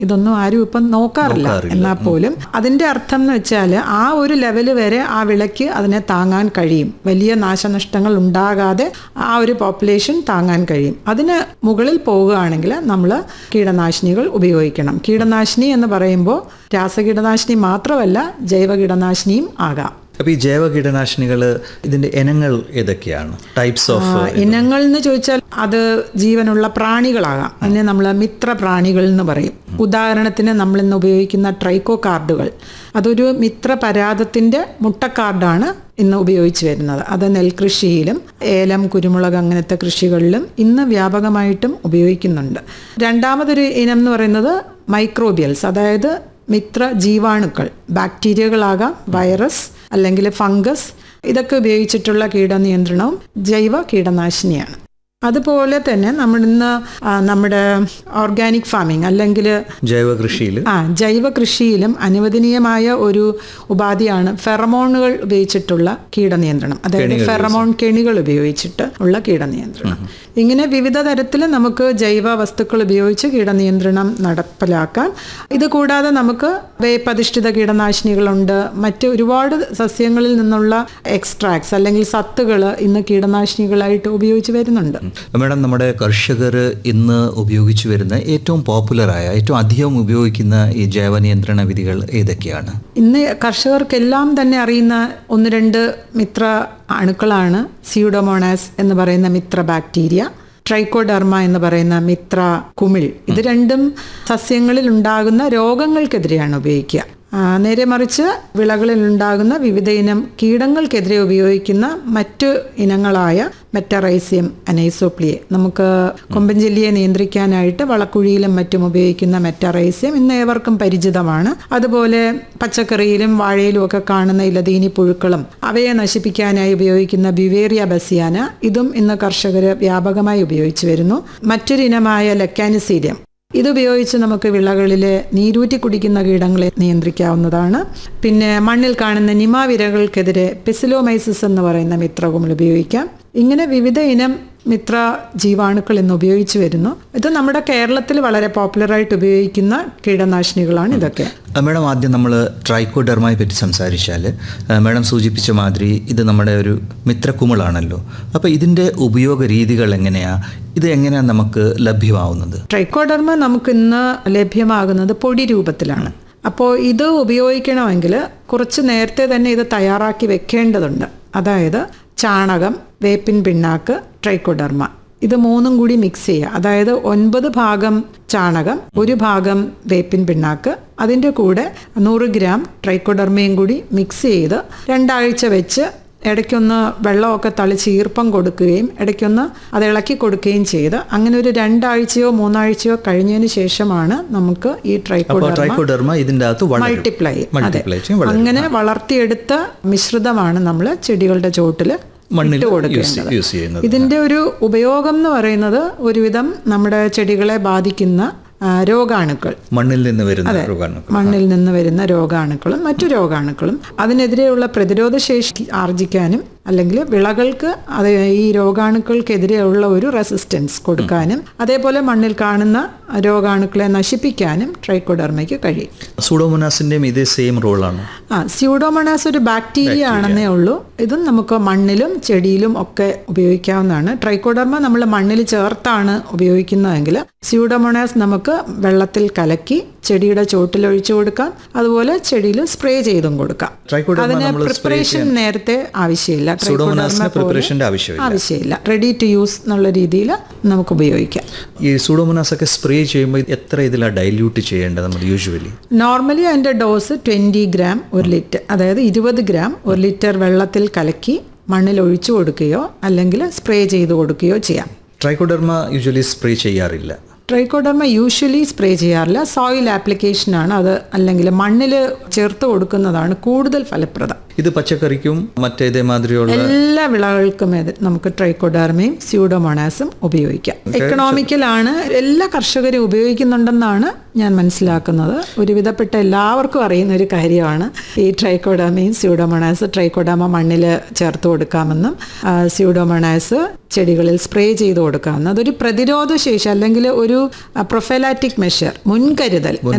ഇതൊന്നും ആരും ഇപ്പം നോക്കാറില്ല എന്നാൽ പോലും അതിന്റെ അർത്ഥം എന്ന് വെച്ചാൽ ആ ഒരു ലെവല് വരെ ആ വിളയ്ക്ക് അതിനെ താങ്ങാൻ കഴിയും വലിയ നാശനഷ്ടങ്ങൾ ഉണ്ടാകാതെ ആ ഒരു പോപ്പുലേഷൻ താങ്ങാൻ കഴിയും അതിന് മുകളിൽ പോവുകയാണെങ്കിൽ നമ്മൾ കീടനാശിനികൾ ഉപയോഗിക്കണം കീടനാശിനി എന്ന് പറയുമ്പോൾ രാസകീടനാശിനി മാത്രമല്ല ജൈവ കീടനാശിനിയും ആകാം അപ്പോൾ ഈ ജൈവ കീടനാശിനികൾ ഇതിന്റെ ഇനങ്ങൾ ഏതൊക്കെയാണ് ടൈപ്സ് ഓഫ് ആ, ഇനങ്ങൾ എന്ന് ചോദിച്ചാൽ അത് ജീവനുള്ള പ്രാണികളാകാം അതിനെ നമ്മൾ മിത്ര പ്രാണികൾ എന്ന് പറയും ഉദാഹരണത്തിന് നമ്മൾ ഇന്ന് ഉപയോഗിക്കുന്ന ട്രൈക്കോ കാർഡുകൾ അതൊരു മിത്ര പരാതത്തിന്റെ മുട്ടക്കാർഡാണ് ഇന്ന് ഉപയോഗിച്ച് വരുന്നത് അത് നെൽകൃഷിയിലും ഏലം കുരുമുളക് അങ്ങനത്തെ കൃഷികളിലും ഇന്ന് വ്യാപകമായിട്ടും ഉപയോഗിക്കുന്നുണ്ട് രണ്ടാമതൊരു ഇനം എന്ന് പറയുന്നത് മൈക്രോബിയൽസ് അതായത് മിത്ര ജീവാണുക്കൾ ബാക്ടീരിയകളാകാം വൈറസ് അല്ലെങ്കിൽ ഫംഗസ് ഇതൊക്കെ ഉപയോഗിച്ചിട്ടുള്ള കീടനിയന്ത്രണവും ജൈവ കീടനാശിനിയാണ് അതുപോലെ തന്നെ നമ്മൾ ഇന്ന് ആ, നമ്മുടെ ഓർഗാനിക് ഫാമിംഗ് അല്ലെങ്കിൽ ജൈവ കൃഷിയിൽ ആ ജൈവ കൃഷിയിലും അനുവദനീയമായ ഒരു ഉപാധിയാണ് ഫെറമോണുകൾ ഉപയോഗിച്ചിട്ടുള്ള കീടനിയന്ത്രണം അതായത് ഫെറമോൺ കെണികൾ ഉപയോഗിച്ചിട്ട് ഉള്ള കീടനിയന്ത്രണം ഇങ്ങനെ വിവിധ തരത്തിൽ നമുക്ക് ജൈവ വസ്തുക്കൾ ഉപയോഗിച്ച് കീടനിയന്ത്രണം നടപ്പിലാക്കാം ഇത് കൂടാതെ നമുക്ക് വേപ്പധിഷ്ഠിത കീടനാശിനികളുണ്ട് മറ്റ് ഒരുപാട് സസ്യങ്ങളിൽ നിന്നുള്ള എക്സ്ട്രാക്ട്സ് അല്ലെങ്കിൽ സത്തുകൾ ഇന്ന് കീടനാശിനികളായിട്ട് ഉപയോഗിച്ച് വരുന്നുണ്ട് മാഡം നമ്മുടെ കർഷകർ ഇന്ന് ഉപയോഗിച്ചു വരുന്ന ഏറ്റവും പോപ്പുലറായ ഏറ്റവും അധികം ഉപയോഗിക്കുന്ന ഈ ജൈവ നിയന്ത്രണ വിധികൾ ഏതൊക്കെയാണ് ഇന്ന് കർഷകർക്കെല്ലാം തന്നെ അറിയുന്ന ഒന്ന് രണ്ട് മിത്ര അണുക്കളാണ് സ്യൂഡോമോണാസ് എന്ന് പറയുന്ന മിത്ര ബാക്ടീരിയ ട്രൈക്കോഡർമ എന്ന് പറയുന്ന മിത്ര കുമിൾ ഇത് രണ്ടും സസ്യങ്ങളിൽ ഉണ്ടാകുന്ന രോഗങ്ങൾക്കെതിരെയാണ് ഉപയോഗിക്കുക ആ, നേരെ മറിച്ച് വിളകളിൽ ഉണ്ടാകുന്ന വിവിധ ഇനം കീടങ്ങൾക്കെതിരെ ഉപയോഗിക്കുന്ന മറ്റു ഇനങ്ങളായ മെറ്ററൈസിയം അനൈസോപ്ലിയെ നമുക്ക് കൊമ്പൻചെല്ലിയെ നിയന്ത്രിക്കാനായിട്ട് വളക്കുഴിയിലും മറ്റും ഉപയോഗിക്കുന്ന മെറ്ററൈസിയം ഇന്ന് ഏവർക്കും പരിചിതമാണ് അതുപോലെ പച്ചക്കറിയിലും വാഴയിലും ഒക്കെ കാണുന്ന ഇലതീനി പുഴുക്കളും അവയെ നശിപ്പിക്കാനായി ഉപയോഗിക്കുന്ന ബിവേറിയ ബസിയാന ഇതും ഇന്ന് കർഷകർ വ്യാപകമായി ഉപയോഗിച്ചു വരുന്നു മറ്റൊരു ഇനമായ ലെക്കാനിസീരിയം ഇതുപയോഗിച്ച് നമുക്ക് വിളകളിലെ നീരൂറ്റി കുടിക്കുന്ന കീടങ്ങളെ നിയന്ത്രിക്കാവുന്നതാണ് പിന്നെ മണ്ണിൽ കാണുന്ന നിമാവിരകൾക്കെതിരെ പെസിലോമൈസിസ് എന്ന് പറയുന്ന മിത്രകുമിൾ ഉപയോഗിക്കാം ഇങ്ങനെ വിവിധ ഇനം മിത്ര ജീവാണുക്കൾ ഇന്ന് ഉപയോഗിച്ച് വരുന്നു ഇത് നമ്മുടെ കേരളത്തിൽ വളരെ പോപ്പുലറായിട്ട് ഉപയോഗിക്കുന്ന കീടനാശിനികളാണ് ഇതൊക്കെ ആ, മാഡം ആദ്യം നമ്മൾ ട്രൈക്കോഡെർമയെ പറ്റി സംസാരിച്ചാൽ ആ, മാഡം സൂചിപ്പിച്ച മാതിരി ഇത് നമ്മുടെ ഒരു മിത്രക്കുമിളാണല്ലോ അപ്പോൾ ഇതിൻ്റെ ഉപയോഗ രീതികൾ എങ്ങനെയാണ് ഇത് എങ്ങനെയാണ് നമുക്ക് ലഭ്യമാവുന്നത് ട്രൈക്കോഡർമ നമുക്ക് ഇന്ന് ലഭ്യമാകുന്നത് പൊടി രൂപത്തിലാണ് അപ്പോൾ ഇത് ഉപയോഗിക്കണമെങ്കിൽ കുറച്ച് നേരത്തെ തന്നെ ഇത് തയ്യാറാക്കി വെക്കേണ്ടതുണ്ട് അതായത് ചാണകം വേപ്പിൻ പിണ്ണാക്ക് ട്രൈക്കോഡർമ ഇത് മൂന്നും കൂടി മിക്സ് ചെയ്യുക അതായത് ഒൻപത് ഭാഗം ചാണകം ഒരു ഭാഗം വേപ്പിൻ പിണ്ണാക്ക് അതിൻ്റെ കൂടെ നൂറ് ഗ്രാം ട്രൈക്കോഡർമയും കൂടി മിക്സ് ചെയ്ത് രണ്ടാഴ്ച വെച്ച് ഇടയ്ക്കൊന്ന് വെള്ളമൊക്കെ തളിച്ച് ഈർപ്പം കൊടുക്കുകയും ഇടയ്ക്കൊന്ന് അത് ഇളക്കി കൊടുക്കുകയും ചെയ്ത് അങ്ങനെ ഒരു രണ്ടാഴ്ചയോ മൂന്നാഴ്ചയോ കഴിഞ്ഞതിന് ശേഷമാണ് നമുക്ക് ഈ അപ്പോൾ ട്രൈക്കോഡർമ ട്രൈക്കോഡെർമ ഇതിൻ്റെ അകത്ത് വളരും മൾട്ടിപ്ലൈ അതെ മൾട്ടിപ്ലൈ ചെയ്യും വളരും അങ്ങനെ വളർത്തിയെടുത്ത മിശ്രിതമാണ് നമ്മൾ ചെടികളുടെ ചോട്ടിൽ മണ്ണിൽ ഇട്ട് യൂസ് കൊടുക്കേണ്ടത് യൂസ് ചെയ്യുന്നത് ഇതിന്റെ ഒരു ഉപയോഗം എന്ന് പറയുന്നത് ഒരുവിധം നമ്മുടെ ചെടികളെ ബാധിക്കുന്ന ആ, രോഗാണുക്കൾ മണ്ണിൽ നിന്ന് വരുന്ന രോഗാണുക്കൾ മണ്ണിൽ നിന്ന് വരുന്ന രോഗാണുക്കളും മറ്റു രോഗാണുക്കളും അതിനെതിരെയുള്ള പ്രതിരോധ ശേഷി ആർജിക്കാനും അല്ലെങ്കിൽ വിളകൾക്ക് അത് ഈ രോഗാണുക്കൾക്കെതിരെയുള്ള ഒരു റെസിസ്റ്റൻസ് കൊടുക്കാനും അതേപോലെ മണ്ണിൽ കാണുന്ന രോഗാണുക്കളെ നശിപ്പിക്കാനും ട്രൈക്കോഡർമയ്ക്ക് കഴിയും സൂഡോമോനാസിൻ്റെയും ഇതേ സെയിം റോളാണ് ആ സ്യൂഡോമോണാസ് ഒരു ബാക്ടീരിയ ആണെന്നേ ഉള്ളൂ ഇതും നമുക്ക് മണ്ണിലും ചെടിയിലും ഒക്കെ ഉപയോഗിക്കാവുന്നതാണ് ട്രൈക്കോഡർമ നമ്മൾ മണ്ണിൽ ചേർത്താണ് ഉപയോഗിക്കുന്നതെങ്കിൽ സ്യൂഡോമോണാസ് നമുക്ക് വെള്ളത്തിൽ കലക്കി ചെടിയുടെ ചോട്ടിൽ ഒഴിച്ചു കൊടുക്കാം അതുപോലെ ചെടിയിൽ സ്പ്രേ ചെയ്തും കൊടുക്കാം ട്രൈക്കോഡർമ അതിന് നമ്മൾ സ്പ്രേ പ്രിപ്പറേഷൻ നേരത്തെ ആവശ്യമില്ല സൂഡോമോനാസിന് ട്രൈക്കോഡർമ പോലെ പ്രിപ്പറേഷൻ്റെ ആവശ്യമില്ല ആവശ്യമില്ല റെഡി ടു യൂസ് എന്നുള്ള രീതിയിൽ നമുക്ക് ഉപയോഗിക്കാം ഈ സൂഡോമോനാസ് ഒക്കെ സ്പ്രേ ചെയ്യുമ്പോൾ എത്ര ഇതിലാണ് ഡൈല്യൂട്ട് ചെയ്യേണ്ടത് നമ്മൾ യൂഷ്വലി നോർമലി അതിൻ്റെ ഡോസ് ട്വൻറ്റി ഗ്രാം ഒരു ലിറ്റർ അതായത് ഇരുപത് ഗ്രാം ഒരു ലിറ്റർ വെള്ളത്തിൽ കലക്കി മണ്ണിൽ ഒഴിച്ചു കൊടുക്കുകയോ അല്ലെങ്കിൽ സ്പ്രേ ചെയ്ത് കൊടുക്കുകയോ ചെയ്യാം ട്രൈക്കോഡെർമ യൂഷ്വലി സ്പ്രേ ചെയ്യാറില്ല ട്രൈക്കോഡർമ യൂഷ്വലി സ്പ്രേ ചെയ്യാറില്ല സോയിൽ ആപ്ലിക്കേഷനാണ് അത് അല്ലെങ്കിൽ മണ്ണിൽ ചേർത്ത് കൊടുക്കുന്നതാണ് കൂടുതൽ ഫലപ്രദം ഇത് പച്ചക്കറിക്കും മറ്റേതേ മാതിരിയുള്ള എല്ലാ വിളകൾക്കും ഇത് നമുക്ക് ട്രൈക്കോഡർമയും സ്യൂഡോമോണാസും ഉപയോഗിക്കാം എക്കണോമിക്കലാണ് എല്ലാ കർഷകരും ഉപയോഗിക്കുന്നുണ്ടെന്നാണ് ഞാൻ മനസ്സിലാക്കുന്നത് ഒരുവിധപ്പെട്ട എല്ലാവർക്കും അറിയുന്ന ഒരു കാര്യമാണ് ഈ ട്രൈക്കോഡാമയും സ്യൂഡോമോണാസ് ട്രൈക്കോഡാമ മണ്ണിൽ ചേർത്ത് കൊടുക്കാമെന്നും ആ, സ്യൂഡോമോണാസ് ചെടികളിൽ സ്പ്രേ ചെയ്ത് കൊടുക്കാവുന്ന അതൊരു പ്രതിരോധ ശേഷി അല്ലെങ്കിൽ ഒരു പ്രൊഫൈലാറ്റിക് മെഷർ മുൻകരുതൽ